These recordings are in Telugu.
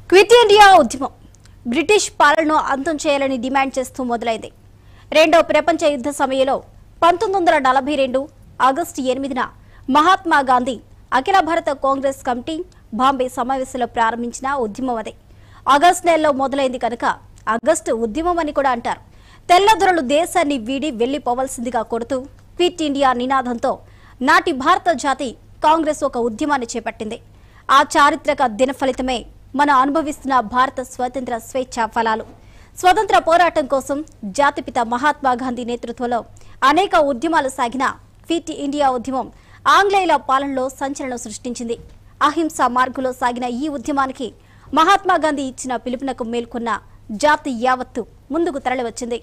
క్విట్ ఇండియా ఉద్యమం బ్రిటిష్ పాలనను అంతం చేయాలని డిమాండ్ చేస్తూ మొదలైంది రెండో ప్రపంచ యుద్ధ సమయంలో పంతొమ్మిది వందల నలభై రెండు ఆగస్టు ఎనిమిదిన మహాత్మా గాంధీ అఖిల భారత కాంగ్రెస్ కమిటీ బాంబే సమావేశంలో ప్రారంభించిన ఉద్యమం అదే ఆగస్టు నెలలో మొదలైంది కనుక ఆగస్టు ఉద్యమం అని కూడా అంటారు తెల్లదొరలు దేశాన్ని వీడి వెళ్లిపోవలసిందిగా కొడుతూ క్విట్ ఇండియా నినాదంతో నాటి భారత జాతి కాంగ్రెస్ ఒక ఉద్యమాన్ని చేపట్టింది ఆ చారిత్రక దిన ఫలితమే మనం అనుభవిస్తున్న భారత స్వాతంత్ర స్వేచ్ఛ ఫలాలు స్వతంత్ర పోరాటం కోసం జాతిపిత మహాత్మా గాంధీ నేతృత్వంలో అనేక ఉద్యమాలు సాగిన ఫిట్ ఇండియా ఉద్యమం ఆంగ్లేయుల పాలనలో సంచలనం సృష్టించింది అహింస మార్గంలో సాగిన ఈ ఉద్యమానికి మహాత్మా గాంధీ ఇచ్చిన పిలుపునకు మేల్కొన్న జాతి యావత్తు ముందుకు తరలివచ్చింది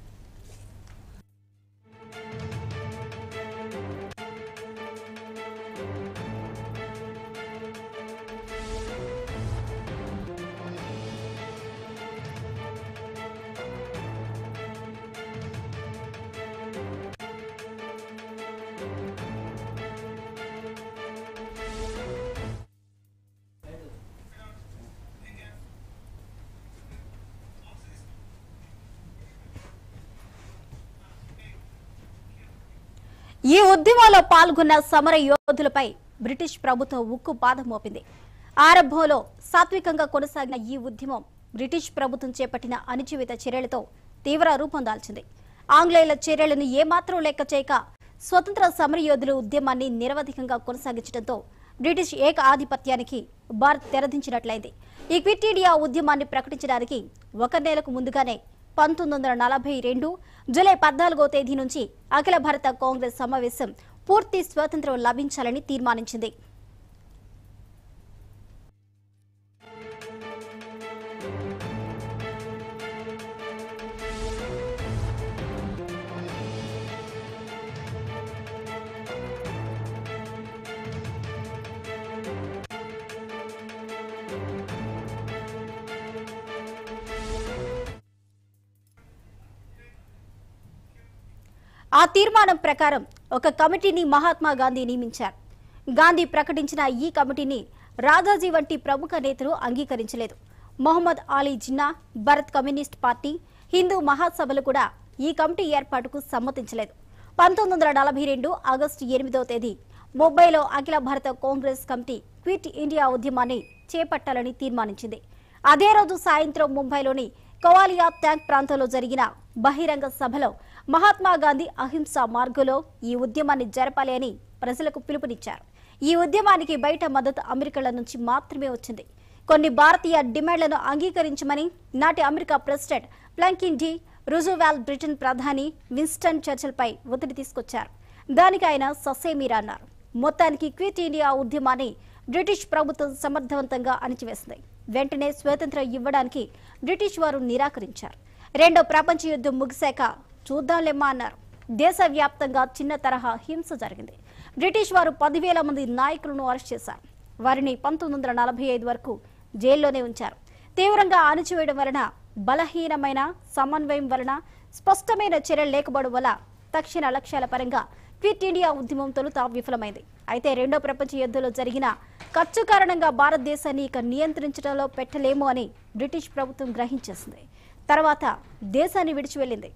ఈ ఉద్యమంలో పాల్గొన్న సమర యోధులపై బ్రిటిష్ ప్రభుత్వం ఉక్కు పాదం మోపింది ఆరంభంలో సాత్వికంగా కొనసాగిన ఈ ఉద్యమం బ్రిటిష్ ప్రభుత్వం చేపట్టిన అణిచివేత చర్యలతో తీవ్ర రూపం దాల్చింది ఆంగ్లేయుల చర్యలను ఏమాత్రం లెక్క చేయక స్వతంత్ర సమరయోధులు ఉద్యమాన్ని నిరవధికంగా కొనసాగించడంతో బ్రిటిష్ ఏక ఆధిపత్యానికి భారత్ తెరదించినట్లయింది ఈ క్విట్ ఇండియా ఉద్యమాన్ని ప్రకటించడానికి ఒక నెలకు ముందుగానే పంతొమ్మిది వందల నలభై రెండు జూలై పద్నాలుగో తేదీ నుంచి అఖిల భారత కాంగ్రెస్ సమావేశం పూర్తి స్వాతంత్రం లభించాలని తీర్మానించింది ఆ తీర్మానం ప్రకారం ఒక కమిటీని మహాత్మా గాంధీ నియమించారు గాంధీ ప్రకటించిన ఈ కమిటీని రాఘాజీ వంటి ప్రముఖ నేతలు అంగీకరించలేదు మొహమ్మద్ అలీ జిన్నా భారత్ కమ్యూనిస్ట్ పార్టీ హిందూ మహాసభలు కూడా ఈ కమిటీ ఏర్పాటుకు సమ్మతించలేదు పంతొమ్మిది వందల నలభై రెండు ఆగస్టు ఎనిమిదవ తేదీ ముంబైలో అఖిల భారత కాంగ్రెస్ కమిటీ క్విట్ ఇండియా ఉద్యమాన్ని చేపట్టాలని తీర్మానించింది అదే రోజు సాయంత్రం ముంబైలోని కవాలియా ట్యాంక్ ప్రాంతంలో జరిగిన బహిరంగ సభలో మహాత్మా గాంధీ అహింస మార్గంలో ఈ ఉద్యమాన్ని జరపాలి అని ప్రజలకు పిలుపునిచ్చారు ఈ ఉద్యమానికి బయట మద్దతు అమెరికాల నుంచి మాత్రమే వచ్చింది కొన్ని భారతీయ డిమాండ్లను అంగీకరించమని నాటి America president Franklin D Roosevelt Britain ప్రధాని విన్స్టన్ చర్చిల్పై ఒత్తిడి తీసుకొచ్చారు దానికి ఆయన ససేమీరా అన్నారు మొత్తానికి క్విట్ ఇండియా ఉద్యమాన్ని బ్రిటిష్ ప్రభుత్వం సమర్థవంతంగా అణిచివేసింది వెంటనే స్వాతంత్రం ఇవ్వడానికి బ్రిటిష్ వారు నిరాకరించారు రెండో ప్రపంచ యుద్ధం ముగిశాక చూద్దాంలేమ్మా అన్నారు దేశవ్యాప్తంగా చిన్న తరహా హింస జరిగింది బ్రిటిష్ వారు పదివేల మంది నాయకులను అరెస్ట్ చేశారు వారిని పంతొమ్మిది వందల నలభై ఐదు వరకు జైల్లోనే ఉంచారు తీవ్రంగా అణిచివేయడం వలన బలహీనమైన సమన్వయం వలన స్పష్టమైన చర్యలు లేకపోవడం వల్ల తక్షణ లక్ష్యాల పరంగా క్విట్ ఇండియా ఉద్యమం తొలుత విఫలమైంది అయితే రెండో ప్రపంచ యుద్ధంలో జరిగిన ఖర్చు కారణంగా భారతదేశాన్ని ఇక నియంత్రించడంలో పెట్టలేము అని బ్రిటిష్ ప్రభుత్వం గ్రహించేసింది తర్వాత దేశాన్ని విడిచి వెళ్ళింది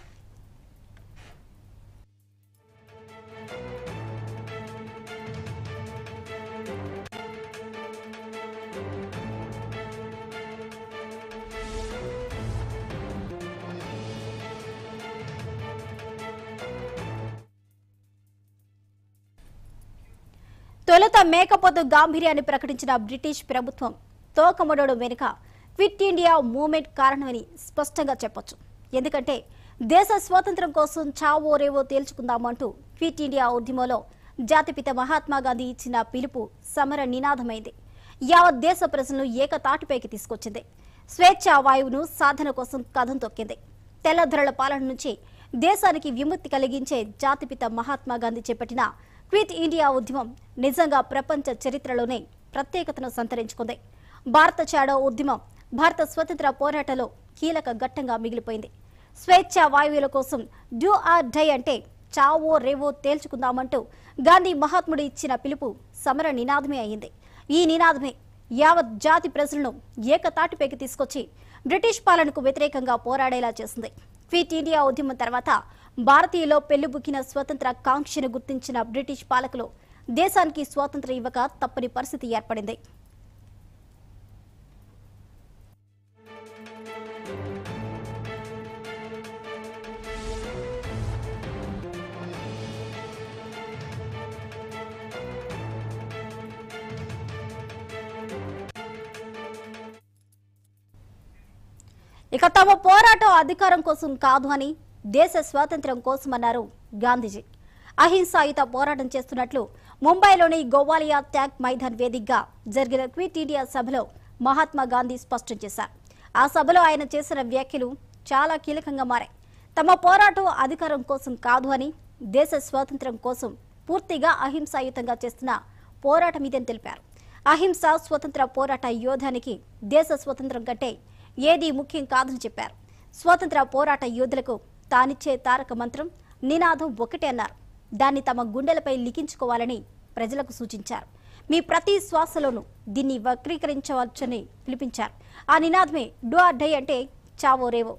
తొలుత మేకపోతు గాంభీర్యాన్ని ప్రకటించిన బ్రిటిష్ ప్రభుత్వం తోకముడడం వెనుక క్విట్ ఇండియా మూవ్మెంట్ కారణమని స్పష్టంగా చెప్పొచ్చు ఎందుకంటే దేశ స్వాతంత్రం కోసం చావో రేవో తేల్చుకుందామంటూ క్విట్ ఇండియా ఉద్యమంలో జాతిపిత మహాత్మా గాంధీ ఇచ్చిన పిలుపు సమర నినాదమైంది యావత్ దేశ ప్రజలను ఏకతాటిపైకి తీసుకొచ్చింది స్వేచ్ఛా వాయువును సాధన కోసం కథం తొక్కింది తెల్లధరల పాలన నుంచి దేశానికి విముక్తి కలిగించే జాతిపిత మహాత్మా గాంధీ చేపట్టిన క్విట్ ఇండియా ఉద్యమం నిజంగా ప్రపంచ చరిత్రలోనే ప్రత్యేకతను సంతరించుకుంది భారత చాడో ఉద్యమం భారత స్వతంత్ర పోరాటంలో కీలక ఘట్టంగా మిగిలిపోయింది స్వేచ్ఛ వాయువుల కోసం డూ ఆర్ డై అంటే చావో రేవో తేల్చుకుందామంటూ గాంధీ మహాత్ముడు ఇచ్చిన పిలుపు సమర నినాదమే అయింది ఈ నినాదమే యావత్ జాతి ప్రజలను ఏకతాటిపైకి తీసుకొచ్చి బ్రిటిష్ పాలనకు వ్యతిరేకంగా పోరాడేలా చేసింది క్విట్ ఇండియా ఉద్యమం తర్వాత భారతీయులో పెళ్లిబుక్కిన స్వతంత్ర కాంక్షను గుర్తించిన బ్రిటిష్ పాలకులు దేశానికి స్వాతంత్రం ఇవ్వక తప్పని పరిస్థితి ఏర్పడింది ఇక తమ పోరాటం అధికారం కోసం కాదు అని దేశ స్వాతంత్ర్యం కోసమన్నారు గాంధీజీ అహింసాయుత పోరాటం చేస్తున్నట్లు ముంబైలోని గోవాలియా ట్యాగ్ మైదాన్ వేదికగా జరిగిన క్విట్ ఇండియా సభలో మహాత్మా గాంధీ స్పష్టం చేశారు ఆ సభలో ఆయన చేసిన వ్యాఖ్యలు చాలా కీలకంగా మారాయి తమ పోరాటం అధికారం కోసం కాదు అని దేశ స్వాతంత్ర్యం కోసం పూర్తిగా అహింసాయుతంగా చేస్తున్న పోరాటం ఇదని తెలిపారు అహింస స్వతంత్ర పోరాట యోధానికి దేశ స్వతంత్రం కంటే ఏదీ ముఖ్యం కాదని చెప్పారు స్వాతంత్ర పోరాట యోధులకు తానిచ్చే తారక మంత్రం నినాదం ఒకటే అన్నారు దాన్ని తమ గుండెలపై లిఖించుకోవాలని ప్రజలకు సూచించారు మీ ప్రతి శ్వాసలోనూ దీన్ని వక్రీకరించవచ్చని పిలిపించారు ఆ నినాదమే డూ ఆర్ డై అంటే చావో రేవో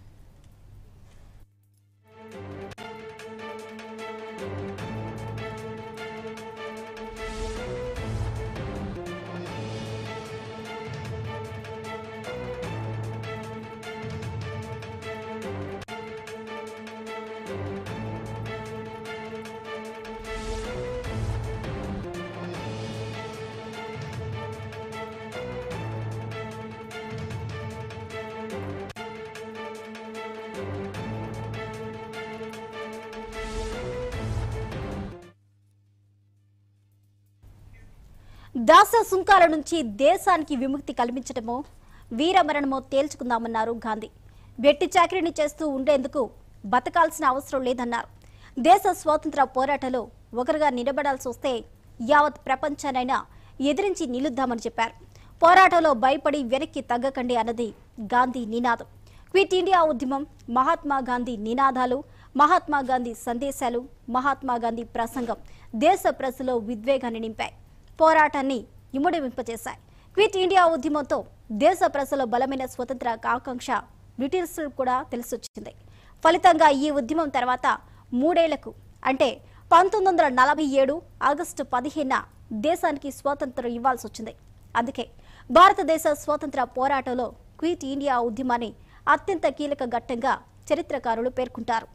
దాస సుంకాల నుంచి దేశానికి విముక్తి కల్పించడమో వీరమరణమో తేల్చుకుందామన్నారు గాంధీ వెట్టి చాకరీని చేస్తూ ఉండేందుకు బతకాల్సిన అవసరం లేదన్నారు దేశ స్వాతంత్ర పోరాటంలో ఒకరుగా నిలబడాల్సి వస్తే యావత్ ప్రపంచానైనా ఎదిరించి నిలుద్దామని చెప్పారు పోరాటంలో భయపడి వెనక్కి తగ్గకండి అన్నది గాంధీ నినాదం క్విట్ ఇండియా ఉద్యమం మహాత్మా గాంధీ నినాదాలు మహాత్మా గాంధీ సందేశాలు మహాత్మా గాంధీ ప్రసంగం దేశ ప్రజల్లో విద్వేగాన్ని నింపాయి పోరాటాన్ని ఇముడింపచేశాయి క్విట్ ఇండియా ఉద్యమంతో దేశ ప్రజల బలమైన స్వతంత్ర ఆకాంక్ష బ్రిటిషర్లకు కూడా తెలిసొచ్చింది ఫలితంగా ఈ ఉద్యమం తర్వాత మూడేళ్లకు అంటే పంతొమ్మిది వందల నలభై ఏడు ఆగస్టు పదిహేన దేశానికి స్వాతంత్రం ఇవ్వాల్సి వచ్చింది అందుకే భారతదేశ స్వాతంత్ర పోరాటంలో క్విట్ ఇండియా ఉద్యమాన్ని అత్యంత కీలక ఘట్టంగా చరిత్రకారులు పేర్కొంటారు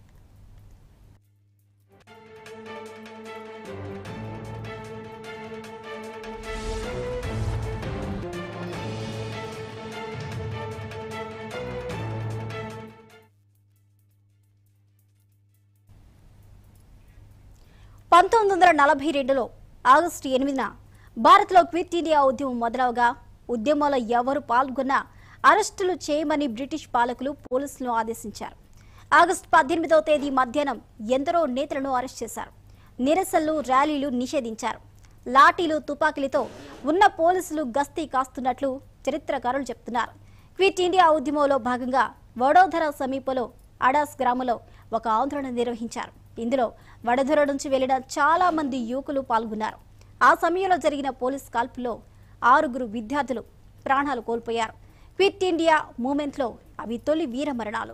పంతొమ్మిది వందల నలభై రెండులో ఆగస్టు ఎనిమిదిన భారత్లో క్విట్ ఇండియా ఉద్యమం మొదలవగా ఉద్యమంలో ఎవరు పాల్గొన్నా అరెస్టులు చేయమని బ్రిటిష్ పాలకులు పోలీసులను ఆదేశించారు ఆగస్టు పద్దెనిమిదవ తేదీ మధ్యాహ్నం ఎందరో నేతలను అరెస్ట్ చేశారు నిరసనలు ర్యాలీలు నిషేధించారు లాఠీలు తుపాకీలతో ఉన్న పోలీసులు గస్తీ కాస్తున్నట్లు చరిత్రకారులు చెప్తున్నారు క్విట్ ఇండియా ఉద్యమంలో భాగంగా వడోదర సమీపంలో అడాస్ గ్రామంలో ఒక ఆందోళన నిర్వహించారు ఇందులో వడోదర నుంచి వెళ్లిన చాలా మంది యువకులు పాల్గొన్నారు ఆ సమయంలో జరిగిన పోలీస్ కాల్పులో ఆరుగురు విద్యార్థులు ప్రాణాలు కోల్పోయారు క్విట్ ఇండియా మూమెంట్లో అవి తొలి వీర మరణాలు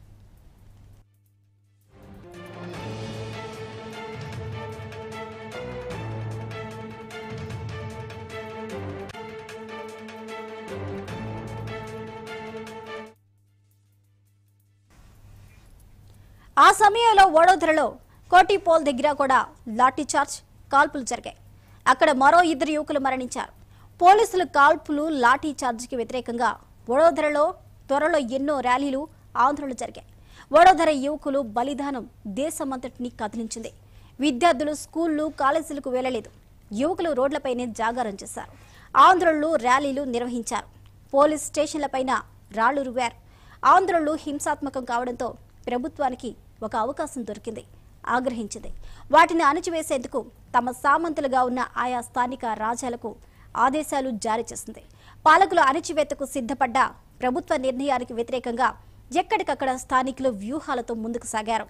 ఆ సమయంలో వడోదరలో కోటిపోల్ దగ్గర కూడా లాఠీ చార్జ్ కాల్పులు జరిగాయి అక్కడ మరో ఇద్దరు యువకులు మరణించారు పోలీసులు కాల్పులు లాఠీ చార్జ్కి వ్యతిరేకంగా వడోదరలో త్వరలో ఎన్నో ర్యాలీలు ఆందోళనలు జరిగాయి వడోదర యువకులు బలిదానం దేశమంతటిని కదిలించింది విద్యార్థులు స్కూళ్లు కాలేజీలకు వెళ్లలేదు యువకులు రోడ్లపైనే జాగారం చేశారు ఆందోళనలు ర్యాలీలు నిర్వహించారు పోలీస్ స్టేషన్లపైన రాళ్లు రువ్వారు ఆందోళనలు హింసాత్మకం కావడంతో ప్రభుత్వానికి ఒక అవకాశం దొరికింది ఆగ్రహించింది వాటిని అణచివేసేందుకు తమ సామంతులుగా ఉన్న ఆయా స్థానిక రాజ్యాలకు ఆదేశాలు జారీ చేసింది పాలకులు అణచివేతకు సిద్ధపడ్డ ప్రభుత్వ నిర్ణయానికి వ్యతిరేకంగా ఎక్కడికక్కడ స్థానికులు వ్యూహాలతో ముందుకు సాగారు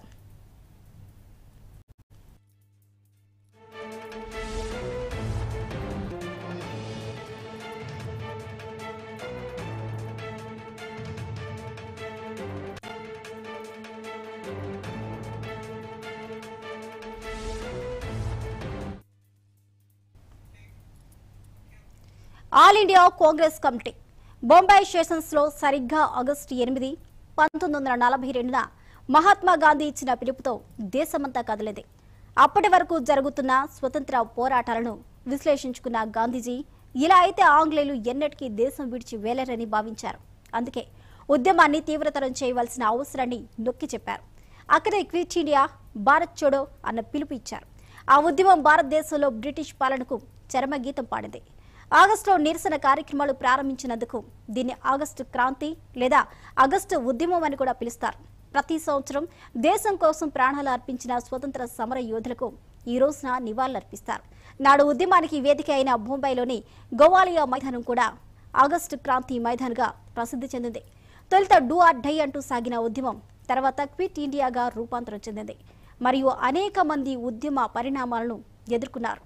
all India Congress committee Bombay sessions లో సరిగ్గా ఆగస్టు ఎనిమిది పంతొమ్మిది వందల నలభై రెండున మహాత్మా గాంధీ ఇచ్చిన పిలుపుతో దేశమంతా కదిలింది అప్పటి వరకు జరుగుతున్న స్వతంత్ర పోరాటాలను విశ్లేషించుకున్న గాంధీజీ ఇలా అయితే ఆంగ్లేయులు ఎన్నటికీ దేశం విడిచి వేలరని భావించారు అందుకే ఉద్యమాన్ని తీవ్రతరం చేయవలసిన అవసరాన్ని నొక్కి చెప్పారు అక్కడే క్విట్ ఇండియా భారత్ చోడో అన్న పిలుపు ఇచ్చారు ఆ ఉద్యమం భారతదేశంలో బ్రిటిష్ పాలనకు చరమగీతం పాడింది ఆగస్టులో నిరసన కార్యక్రమాలు ప్రారంభించినందుకు దీన్ని ఆగస్టు క్రాంతి లేదా ఆగస్టు ఉద్యమం అని కూడా పిలుస్తారు ప్రతి సంవత్సరం దేశం కోసం ప్రాణాలు అర్పించిన స్వతంత్ర సమర యోధులకు ఈ రోజున నివాళులర్పిస్తారు నాడు ఉద్యమానికి వేదిక అయిన ముంబైలోని గోవాలియా మైదానం కూడా ఆగస్టు క్రాంతి మైదాన్గా ప్రసిద్ధి చెందింది తొలుత డూ ఆర్ డై అంటూ సాగిన ఉద్యమం తర్వాత క్విట్ ఇండియాగా రూపాంతరం చెందింది మరియు అనేక మంది ఉద్యమ పరిణామాలను ఎదుర్కొన్నారు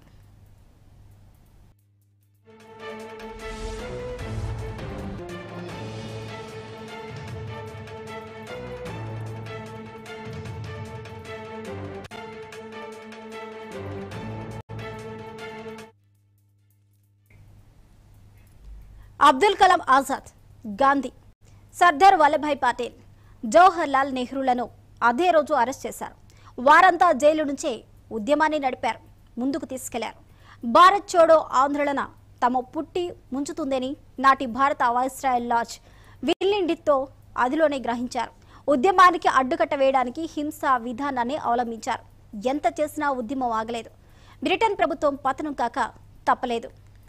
అబ్దుల్ కలాం ఆజాద్ గాంధీ సర్దార్ వల్లభాయ్ పటేల్ జవహర్ లాల్ నెహ్రూలను అదే రోజు అరెస్ట్ చేశారు వారంతా జైలు నుంచే ఉద్యమాన్ని నడిపారు ముందుకు తీసుకెళ్లారు భారత్ చోడో ఆందోళన తమ పుట్టి ముంచుతుందని నాటి భారత వైస్రాయల్ లార్జ్ విల్లిండితో అదిలోనే గ్రహించారు ఉద్యమానికి అడ్డుకట్ట వేయడానికి హింసా విధానాన్ని అవలంబించారు ఎంత చేసినా ఉద్యమం ఆగలేదు బ్రిటన్ ప్రభుత్వం పతనం కాక తప్పలేదు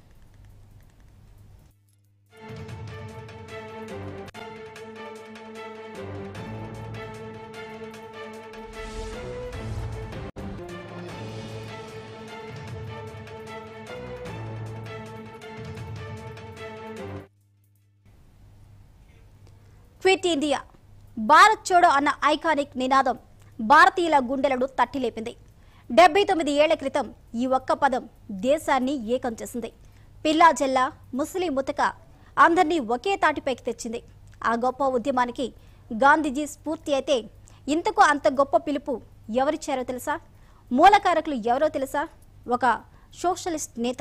క్విట్ ఇండియా భారత్ చోడో అన్న ఐకానిక్ నినాదం భారతీయుల గుండెలను తట్టిలేపింది డెబ్బై తొమ్మిది ఏళ్ల క్రితం ఈ ఒక్క పదం దేశాన్ని ఏకం చేసింది పిల్లా జల్లా ముస్లిం ముతక అందరినీ ఒకే తాటిపైకి తెచ్చింది ఆ గొప్ప ఉద్యమానికి గాంధీజీ స్ఫూర్తి అయితే ఇంతకు అంత గొప్ప పిలుపు ఎవరిచ్చారో తెలుసా మూలకారకులు ఎవరో తెలుసా ఒక సోషలిస్ట్ నేత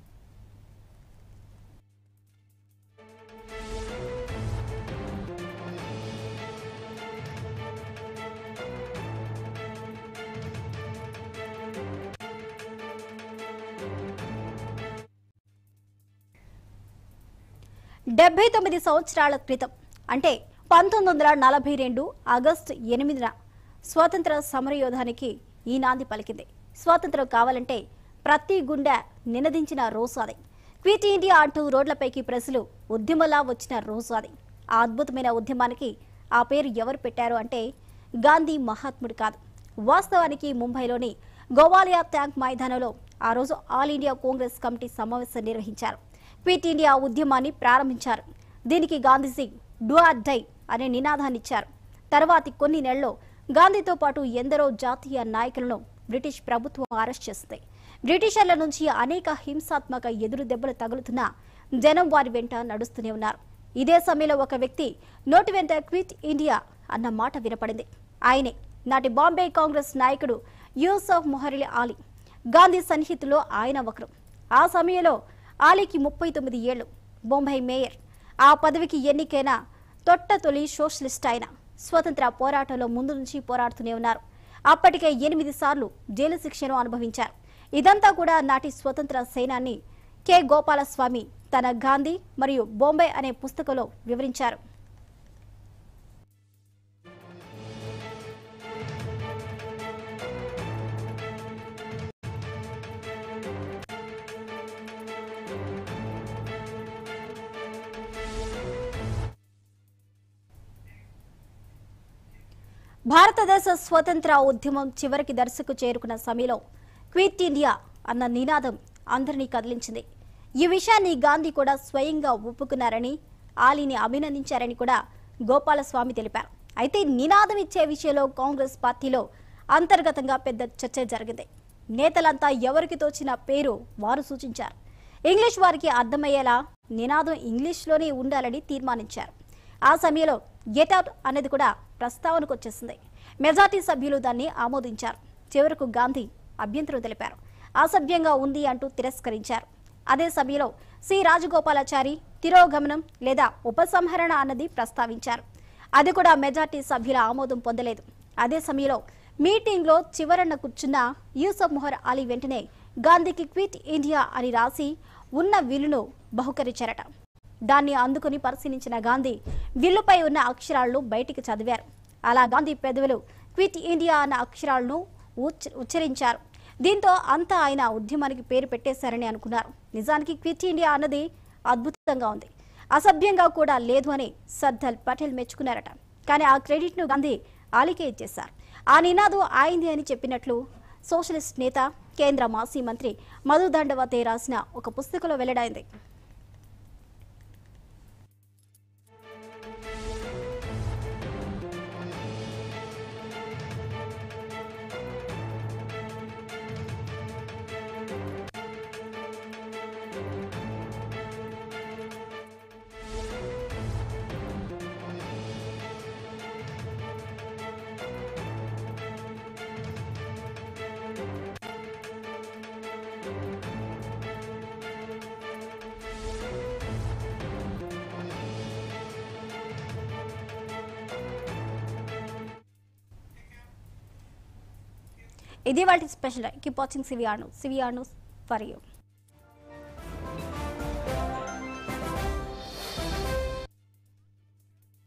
డెబ్బై తొమ్మిది సంవత్సరాల క్రితం అంటే పంతొమ్మిది వందల నలభై రెండు ఆగస్టు ఎనిమిదిన స్వాతంత్ర సమరయోధానికి ఈ నాంది పలికింది స్వాతంత్రం కావాలంటే ప్రతి గుండె నినదించిన రోజు అది క్విట్ ఇండియా అంటూ రోడ్లపైకి ప్రజలు ఉద్యమలా వచ్చిన రోజు అది ఆ అద్భుతమైన ఉద్యమానికి ఆ పేరు ఎవరు పెట్టారు అంటే గాంధీ మహాత్ముడు కాదు వాస్తవానికి ముంబైలోని గోవాలియా ట్యాంక్ మైదానంలో ఆ రోజు ఆల్ ఇండియా కాంగ్రెస్ కమిటీ సమావేశం నిర్వహించారు క్విట్ ఇండియా ఉద్యమాన్ని ప్రారంభించారు దీనికి గాంధీజీ డూ ఆర్ డై అనే నినాదాన్ని ఇచ్చారు తర్వాతి కొన్ని నెలల్లో గాంధీతో పాటు ఎందరో జాతీయ నాయకులను బ్రిటిష్ ప్రభుత్వం అరెస్ట్ చేసింది బ్రిటిషర్ల నుంచి అనేక హింసాత్మక ఎదురు దెబ్బలు తగులుతున్నా జనం వారి వెంట నడుస్తూనే ఉన్నారు ఇదే సమయంలో ఒక వ్యక్తి నోటి వెంట క్విట్ ఇండియా అన్న మాట వినపడింది ఆయనే నాటి బాంబే కాంగ్రెస్ నాయకుడు యూసఫ్ మొహరిల్ ఆలీ గాంధీ సన్నిహితులో ఆయన ఒకరు ఆ సమయంలో ఆలీకి ముప్పై తొమ్మిది ఏళ్లు బొంబాయి మేయర్ ఆ పదవికి ఎన్నికైన తొట్ట తొలి సోషలిస్ట్ ఆయన స్వతంత్ర పోరాటంలో ముందు నుంచి పోరాడుతూనే ఉన్నారు అప్పటికే ఎనిమిది సార్లు జైలు శిక్షను అనుభవించారు ఇదంతా కూడా నాటి స్వతంత్ర సేనాని కె గోపాలస్వామి తన గాంధీ మరియు బొంబాయి అనే పుస్తకంలో వివరించారు భారతదేశ స్వతంత్ర ఉద్యమం చివరికి దర్శకు చేరుకున్న సమయంలో క్విట్ ఇండియా అన్న నినాదం అందరినీ కదిలించింది ఈ విషయాన్ని గాంధీ కూడా స్వయంగా ఒప్పుకున్నారని ఆలీని అభినందించారని కూడా గోపాలస్వామి తెలిపారు అయితే నినాదం ఇచ్చే విషయంలో కాంగ్రెస్ పార్టీలో అంతర్గతంగా పెద్ద చర్చ జరిగింది నేతలంతా ఎవరికి తోచిన పేరు వారు సూచించారు ఇంగ్లీష్ వారికి అర్థమయ్యేలా నినాదం ఇంగ్లీష్లోనే ఉండాలని తీర్మానించారు ఆ సమయంలో గెట్ అవుట్ అనేది కూడా ప్రస్తావనకు వచ్చేసింది మెజార్టీ సభ్యులు దాన్ని ఆమోదించారు చివరకు గాంధీ అభ్యంతరం తెలిపారు అసభ్యంగా ఉంది అంటూ తిరస్కరించారు అదే సమయంలో సి రాజగోపాలాచారి తిరోగమనం లేదా ఉపసంహరణ అన్నది ప్రస్తావించారు అది కూడా మెజార్టీ సభ్యుల ఆమోదం పొందలేదు అదే సమయంలో మీటింగ్లో చివరన కూర్చున్న యూసఫ్ మొహర్ అలీ వెంటనే గాంధీకి క్విట్ ఇండియా అని రాసి ఉన్న విల్లును బహుకరించారట దాన్ని అందుకుని పరిశీలించిన గాంధీ విల్లుపై ఉన్న అక్షరాలను బయటికి చదివారు అలా గాంధీ పెదవులు క్విట్ ఇండియా అన్న అక్షరాలను ఉచ్చ- ఉచ్చరించారు దీంతో అంతా ఆయన ఉద్యమానికి పేరు పెట్టేశారని అనుకున్నారు నిజానికి క్విట్ ఇండియా అన్నది అద్భుతంగా ఉంది అసభ్యంగా కూడా లేదు అని సర్దార్ పటేల్ మెచ్చుకున్నారట కానీ ఆ క్రెడిట్ను గాంధీ ఆలికే ఇచ్చేశారు ఆ నినాదం ఆయింది అని చెప్పినట్లు సోషలిస్ట్ నేత కేంద్ర మాజీ మంత్రి మధు దండవతే రాసిన ఒక పుస్తకంలో వెల్లడైంది ఇది వాటి special keep watching CVR news CVR news for you